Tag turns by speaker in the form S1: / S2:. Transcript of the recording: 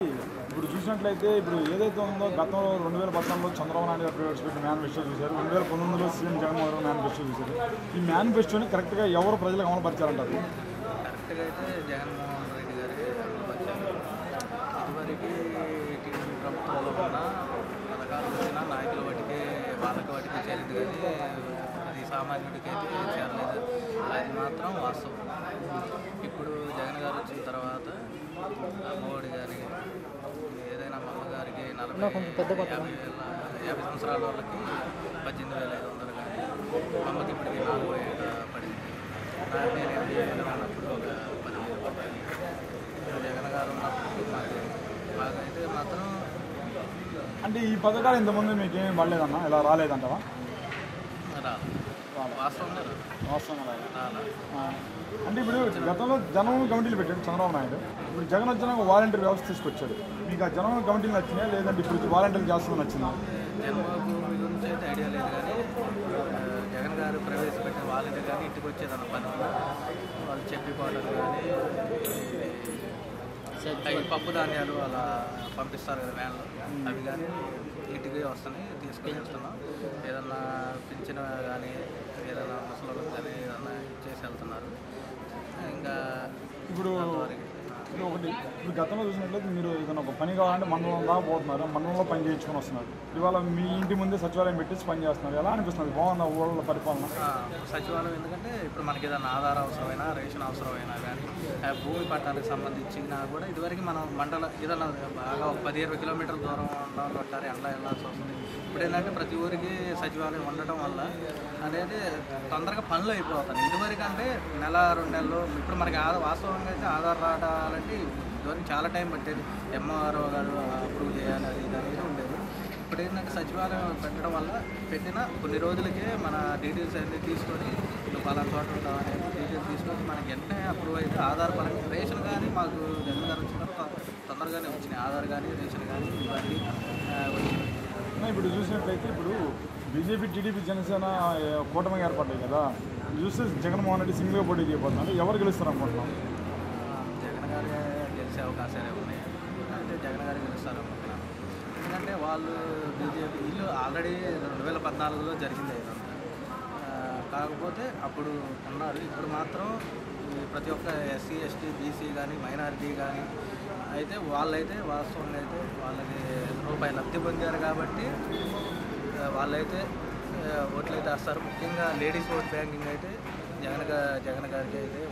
S1: ఇప్పుడు చూసినట్లయితే ఇప్పుడు ఏదైతే ఉందో గతంలో రెండు వేల పద్నాలుగులో చంద్రబాబు నాయుడు గారు ప్రవేశపెట్టిన మేనిఫెస్టో చూశారు రెండు వేల పంతొమ్మిదిలో సీఎం జగన్మోహన్ రెడ్డి మేనిఫెస్టో చూశారు ఈ మేనిఫెస్టోని కరెక్ట్గా ఎవరు ప్రజలకు అమలు పరిచారంటారు
S2: కరెక్ట్గా అయితే జగన్మోహన్ రెడ్డి గారి అమలుపరిచారు ఇదివరకు టీడీపీ ప్రభుత్వంలో ఉన్న పథకాలు వచ్చిన నాయకుల వాటికి వాళ్ళకి వాటికి చేరింది కానీ అది సామాన్యుడికి అయితే చేరలేదు అది మాత్రం వాస్తవం ఇప్పుడు జగన్ గారు వచ్చిన తర్వాత మోడీ గారి ఏదైనా మా అమ్మగారికి నలభై యాభై వేల యాభై సంవత్సరాల వాళ్ళకి పద్దెనిమిది వేల ఐదు వందలు కానీ మా అమ్మకి ఇప్పటికి నాలుగు వేల పడింది నాకు నేను ఎంబీఏలో ఉన్నప్పుడు ఒక పదివేలు పడ్డాయి ఇప్పుడు జగన్ గారు ఉన్నప్పుడు మాకు బాగా అయితే మాత్రం
S1: అంటే ఈ పథకాలు ఇంతకుముందు మీకు ఏమీ పడలేదన్నా ఇలా రాలేదంటావా
S2: రాదు వాస్తవంగా రాదు
S1: వాస్తవంగా రాలేదు.
S2: రాలా
S1: ఆ, అంటే ఇప్పుడు గతంలో జనం కమిటీలు పెట్టాడు చంద్రబాబు నాయుడు ఇప్పుడు జగన్ వచ్చినాక వాలంటీర్ వ్యవస్థ తీసుకొచ్చాడు మీకు ఆ జనం కమిటీలు నచ్చినాయా లేదంటే ఇప్పుడు వాలంటీర్ చేస్తుంది నచ్చిందా
S2: జన్మభూమి గురించి అయితే ఐడియా లేదు కానీ ఆ, జగన్ గారు ప్రవేశపెట్టిన వాళ్ళని కానీ ఇంటికి వచ్చేదన్న పని ఉంది. వాళ్ళు చెప్పిపోవడం కానీ ఈ పప్పు ధాన్యాలు అలా పంపిస్తారు కదా వ్యాన్లో అవి కానీ ఇంటికి వస్తున్నాయి తీసుకొని వెళ్తున్నాం ఏదన్నా పింఛన్ కానీ ఏదైనా ముసలి కానీ ఏదన్నా చేసి వెళ్తున్నారు ఇంకా
S1: ఇప్పుడు
S2: అంతవరకు
S1: ఇప్పుడు ఒకటి ఇప్పుడు గతంలో చూసినట్లయితే మీరు ఏదైనా ఒక పని కావాలంటే మండలం దాకా పోతున్నారు మండలంలో పని చేయించుకొని వస్తున్నారు ఇవాళ మీ ఇంటి ముందే సచివాలయం పెట్టేసి పని చేస్తున్నారు ఎలా అనిపిస్తుంది బాగుందా ఊళ్ళో పరిపాలన
S2: ఆ, సచివాలయం ఎందుకంటే ఇప్పుడు మనకి ఏదైనా ఆధార అవసరమైనా రేషన్ అవసరమైనా కానీ ఆ భూమి పట్టాలకు సంబంధించినా కూడా ఇదివరకు మనం మండల ఏదైనా బాగా ఒక పది ఇరవై కిలోమీటర్ల దూరం ఉండాలి కొట్టారు ఎండ వెళ్ళాల్సి వస్తుంది ఇప్పుడు ఏంటంటే ప్రతి ఊరికి సచివాలయం ఉండటం వల్ల అనేది తొందరగా పనులు అయిపోతాయి ఇదివరకు అంటే నెల రెండు నెలలు ఇప్పుడు మనకి ఆధార్ వాస్తవంగా అయితే ఆధార్ రావడాలంటే ఇదివరకు చాలా టైం పట్టేది ఎంఆర్ఓ గారు అప్రూవ్ చేయాలి అది ఇది అనేది ఉండేది ఇప్పుడు ఏంటంటే సచివాలయం పెట్టడం వల్ల పెట్టిన కొన్ని రోజులకే మన డీటెయిల్స్ అన్ని తీసుకొని నువ్వు పలానా చోట ఉంటావు అనేది డీటెయిల్స్ తీసుకొని మనకి వెంటనే అప్రూవ్ అయితే ఆధార్ పరంగా రేషన్ కానీ మాకు జగన్ గారు వచ్చిన తర్వాత తొందరగానే వచ్చినాయి ఆధార్ కానీ రేషన్ కానీ ఇవన్నీ ఆ, వచ్చినాయి
S1: అన్న, ఇప్పుడు చూసినట్లయితే ఇప్పుడు బీజేపీ టీడీపీ జనసేన ఏ, కూటమి ఏర్పడ్డాయి కదా చూస్తే జగన్మోహన్ రెడ్డి సింగిల్గా పోటీ చేయబోతున్నారు ఎవరు గెలుస్తారు అనుకుంటున్నాం
S2: ఆ, జగన్ గారు గెలిచే అవకాశాలే ఉన్నాయి అంటే జగన్ గారు గెలుస్తారు అనుకుంటున్నాను ఎందుకంటే వాళ్ళు బీజేపీ వీళ్ళు ఆల్రెడీ రెండు వేల పద్నాలుగులో జరిగింది ఇదంతా ఆ, కాకపోతే అప్పుడు ఉన్నారు ఇప్పుడు మాత్రం ఈ ప్రతి ఒక్క ఎస్సీ ఎస్టీ బీసీ కానీ మైనారిటీ కానీ అయితే వాళ్ళైతే వాస్తవంగా అయితే వాళ్ళకి రూపాయి లబ్ధి పొందారు కాబట్టి ఆ, వాళ్ళైతే ఆ, ఓట్లు అయితే వేస్తారు ముఖ్యంగా లేడీస్ ఓట్ బ్యాంకింగ్ అయితే జగన్ గా జగన్ గారికి అయితే